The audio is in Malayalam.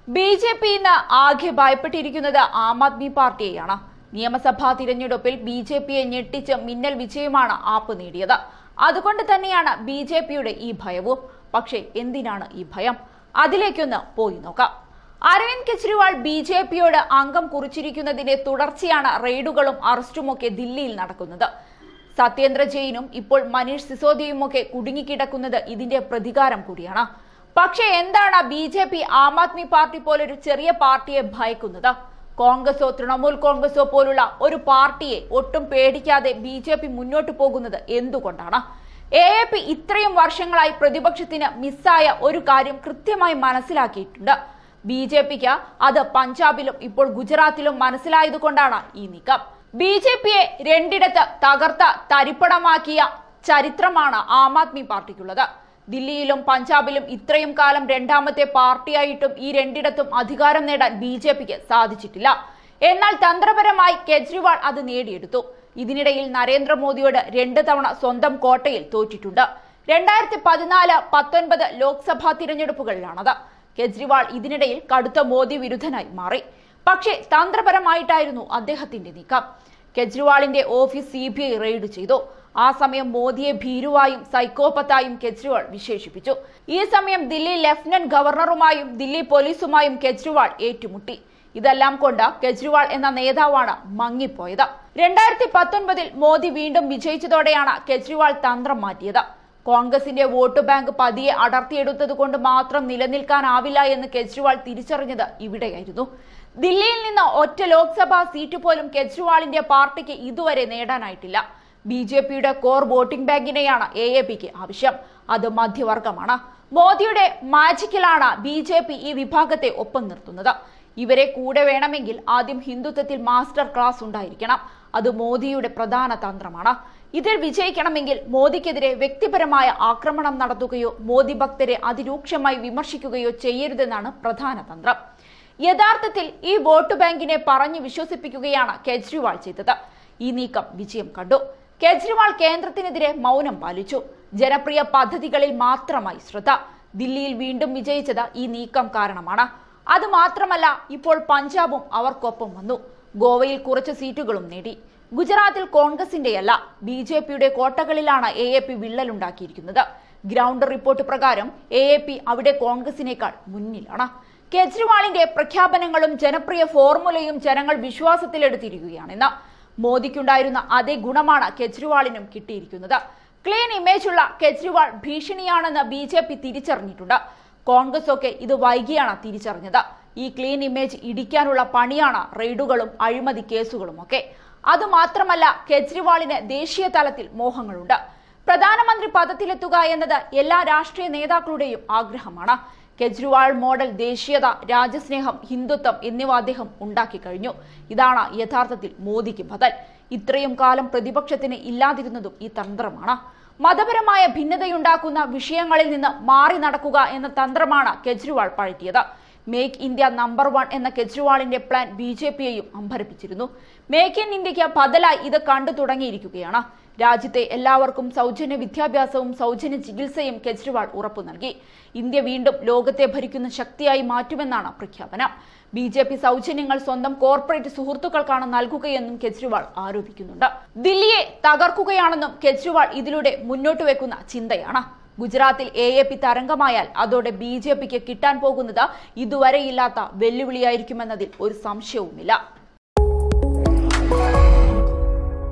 ബി ജെ പി ഇന്ന് ആകെ ഭയപ്പെട്ടിരിക്കുന്നത് ആം ആദ്മി പാർട്ടിയെയാണ് നിയമസഭാ തിരഞ്ഞെടുപ്പിൽ ബി ജെ പിയെ ഞെട്ടിച്ച് മിന്നൽ വിജയമാണ് ആപ്പ് നേടിയത് അതുകൊണ്ട് തന്നെയാണ് ബി ജെ പിയുടെ ഈ ഭയവും പക്ഷേ എന്തിനാണ് ഈ ഭയം അതിലേക്കൊന്ന് പോയി നോക്കാം അരവിന്ദ് കെജ്രിവാൾ ബി ജെ പിയോട് അംഗം കുറിച്ചിരിക്കുന്നതിന്റെ തുടർച്ചയാണ് റെയ്ഡുകളും അറസ്റ്റുമൊക്കെ ദില്ലിയിൽ നടക്കുന്നത് സത്യേന്ദ്ര ജെയിനും ഇപ്പോൾ മനീഷ് സിസോദിയുമൊക്കെ കുടുങ്ങിക്കിടക്കുന്നത് ഇതിന്റെ പ്രതികാരം കൂടിയാണ് പക്ഷേ എന്താണ് B J P Aam Aadmi party പോലൊരു ചെറിയ പാർട്ടിയെ ഭയക്കുന്നത് കോൺഗ്രസോ തൃണമൂൽ കോൺഗ്രസോ പോലുള്ള ഒരു പാർട്ടിയെ ഒട്ടും പേടിക്കാതെ ബി ജെ പി മുന്നോട്ട് പോകുന്നത് എന്തുകൊണ്ടാണ് എ എ പി ഇത്രയും വർഷങ്ങളായി പ്രതിപക്ഷത്തിന് മിസ്സായ ഒരു കാര്യം കൃത്യമായി മനസ്സിലാക്കിയിട്ടുണ്ട് ബി ജെ പിക്ക് അത് പഞ്ചാബിലും ഇപ്പോൾ ഗുജറാത്തിലും മനസ്സിലായതുകൊണ്ടാണ് ഈ നീക്കം ബി ജെ പിയെ രണ്ടിടത്ത് തകർത്ത തരിപ്പണമാക്കിയ ചരിത്രമാണ് ആം ആദ്മി പാർട്ടിക്കുള്ളത് ദില്ലിയിലും പഞ്ചാബിലും ഇത്രയും കാലം രണ്ടാമത്തെ പാർട്ടിയായിട്ടും ഈ രണ്ടിടത്തും അധികാരം നേടാൻ ബി ജെ പിക്ക് സാധിച്ചിട്ടില്ല എന്നാൽ തന്ത്രപരമായി കെജ്രിവാൾ അത് നേടിയെടുത്തു ഇതിനിടയിൽ നരേന്ദ്രമോദിയോട് രണ്ട് തവണ സ്വന്തം കോട്ടയിൽ തോറ്റിട്ടുണ്ട് രണ്ടായിരത്തി പതിനാല് പത്തൊൻപത് ലോക്സഭാ തിരഞ്ഞെടുപ്പുകളിലാണത് കെജ്രിവാൾ ഇതിനിടയിൽ കടുത്ത മോദി വിരുദ്ധനായി മാറി പക്ഷേ തന്ത്രപരമായിട്ടായിരുന്നു അദ്ദേഹത്തിന്റെ നീക്കം കെജ്രിവാളിന്റെ office C B I raid ചെയ്തു ആ സമയം മോദിയെ ഭീരുവായും സൈക്കോപത്തായും കെജ്രിവാൾ വിശേഷിപ്പിച്ചു ഈ സമയം ദില്ലി ലഫ്റ്റനന്റ് ഗവർണറുമായും ദില്ലി പോലീസുമായും കെജ്രിവാൾ ഏറ്റുമുട്ടി ഇതെല്ലാം കൊണ്ട് കെജ്രിവാൾ എന്ന നേതാവാണ് മങ്ങിപ്പോയത് രണ്ടായിരത്തി പത്തൊൻപതിൽ മോദി വീണ്ടും വിജയിച്ചതോടെയാണ് കെജ്രിവാൾ തന്ത്രം മാറ്റിയത് കോൺഗ്രസിന്റെ വോട്ട് ബാങ്ക് പതിയെ അടർത്തിയെടുത്തത് കൊണ്ട് മാത്രം നിലനിൽക്കാനാവില്ല എന്ന് കെജ്രിവാൾ തിരിച്ചറിഞ്ഞത് ഇവിടെയായിരുന്നു ദില്ലിയിൽ നിന്ന് ഒറ്റ ലോക്സഭാ സീറ്റ് പോലും കെജ്രിവാളിന്റെ പാർട്ടിക്ക് ഇതുവരെ നേടാനായിട്ടില്ല ബി ജെ പിയുടെ കോർ വോട്ടിംഗ് ബാങ്കിനെയാണ് എ എ പിക്ക് ആവശ്യം അത് മധ്യവർഗമാണ് മോദിയുടെ മാജിക്കിലാണ് ബി ജെ പി ഈ വിഭാഗത്തെ ഒപ്പം നിർത്തുന്നത് ഇവരെ കൂടെ വേണമെങ്കിൽ ആദ്യം ഹിന്ദുത്വത്തിൽ മാസ്റ്റർ ക്ലാസ് ഉണ്ടായിരിക്കണം അത് മോദിയുടെ പ്രധാന തന്ത്രമാണ് ഇതിൽ വിജയിക്കണമെങ്കിൽ മോദിക്കെതിരെ വ്യക്തിപരമായ ആക്രമണം നടത്തുകയോ മോദി ഭക്തരെ അതിരൂക്ഷമായി വിമർശിക്കുകയോ ചെയ്യരുതെന്നാണ് പ്രധാന തന്ത്രം യഥാർത്ഥത്തിൽ ഈ വോട്ട് ബാങ്കിനെ പറഞ്ഞു വിശ്വസിപ്പിക്കുകയാണ് കെജ്രിവാൾ ചെയ്തത് ഈ നീക്കം വിജയം കണ്ടു കെജ്രിവാൾ കേന്ദ്രത്തിനെതിരെ മൗനം പാലിച്ചു ജനപ്രിയ പദ്ധതികളിൽ മാത്രമായി ശ്രദ്ധ ദില്ലിയിൽ വീണ്ടും വിജയിച്ചത് ഈ നീക്കം കാരണമാണ് അത് മാത്രമല്ല ഇപ്പോൾ പഞ്ചാബും അവർക്കൊപ്പം വന്നു ഗോവയിൽ കുറച്ച് സീറ്റുകളും നേടി ഗുജറാത്തിൽ കോൺഗ്രസിന്റെയല്ല ബി ജെ പിയുടെ കോട്ടകളിലാണ് എ എ പി വിള്ളലുണ്ടാക്കിയിരിക്കുന്നത് ഗ്രൗണ്ട് റിപ്പോർട്ട് പ്രകാരം എ എ പി അവിടെ കോൺഗ്രസിനേക്കാൾ മുന്നിലാണ് കെജ്രിവാളിന്റെ പ്രഖ്യാപനങ്ങളും ജനപ്രിയ ഫോർമുലയും ജനങ്ങൾ വിശ്വാസത്തിലെടുത്തിരിക്കുകയാണെന്ന് മോദിക്കുണ്ടായിരുന്ന അതേ ഗുണമാണ് കെജ്രിവാളിനും കിട്ടിയിരിക്കുന്നത് ക്ലീൻ ഇമേജുള്ള കെജ്രിവാൾ ഭീഷണിയാണെന്ന് ബി ജെ പി തിരിച്ചറിഞ്ഞിട്ടുണ്ട് കോൺഗ്രസ് ഒക്കെ ഇത് വൈകിയാണ് തിരിച്ചറിഞ്ഞത് ഈ ക്ലീൻ ഇമേജ് ഇടിക്കാനുള്ള പണിയാണ് റെയ്ഡുകളും അഴിമതി കേസുകളും ഒക്കെ അതുമാത്രമല്ല കെജ്രിവാളിന് ദേശീയ തലത്തിൽ മോഹങ്ങളുണ്ട് പ്രധാനമന്ത്രി പദത്തിലെത്തുക എന്നത് എല്ലാ രാഷ്ട്രീയ നേതാക്കളുടെയും ആഗ്രഹമാണ് കെജ്രിവാൾ മോഡൽ ദേശീയത രാജ്യസ്നേഹം ഹിന്ദുത്വം എന്നിവ അദ്ദേഹം ഉണ്ടാക്കി കഴിഞ്ഞു ഇതാണ് യഥാർത്ഥത്തിൽ മോദിക്ക് ബദൽ ഇത്രയും കാലം പ്രതിപക്ഷത്തിന് ഇല്ലാതിരുന്നതും ഈ തന്ത്രമാണ് മതപരമായ ഭിന്നതയുണ്ടാക്കുന്ന വിഷയങ്ങളിൽ നിന്ന് മാറി നടക്കുക എന്ന തന്ത്രമാണ് കെജ്രിവാൾ പഴറ്റിയത് മേക്ക് ഇന്ത്യ നമ്പർ വൺ എന്ന കെജ്രിവാളിന്റെ പ്ലാൻ ബി ജെ പിയെയും അമ്പരപ്പിച്ചിരുന്നു മേക്ക് ഇൻ ഇന്ത്യക്ക് ബദലായി ഇത് കണ്ടു തുടങ്ങിയിരിക്കുകയാണ് രാജ്യത്തെ എല്ലാവർക്കും സൗജന്യ വിദ്യാഭ്യാസവും സൗജന്യ ചികിത്സയും കെജ്രിവാൾ ഉറപ്പു നൽകി ഇന്ത്യ വീണ്ടും ലോകത്തെ ഭരിക്കുന്ന ശക്തിയായി മാറ്റുമെന്നാണ് പ്രഖ്യാപനം ബി ജെ പി സൗജന്യങ്ങൾ സ്വന്തം കോർപ്പറേറ്റ് സുഹൃത്തുക്കൾക്കാണ് നൽകുകയെന്നും കെജ്രിവാൾ ആരോപിക്കുന്നുണ്ട് ദില്ലിയെ തകർക്കുകയാണെന്നും കെജ്രിവാൾ ഇതിലൂടെ മുന്നോട്ട് വെക്കുന്ന ചിന്തയാണ് ഗുജറാത്തിൽ എ എ പി തരംഗമായാൽ അതോടെ ബി ജെ പിക്ക് കിട്ടാൻ പോകുന്നത് ഇതുവരെയില്ലാത്ത വെല്ലുവിളിയായിരിക്കുമെന്നതിൽ ഒരു സംശയവുമില്ല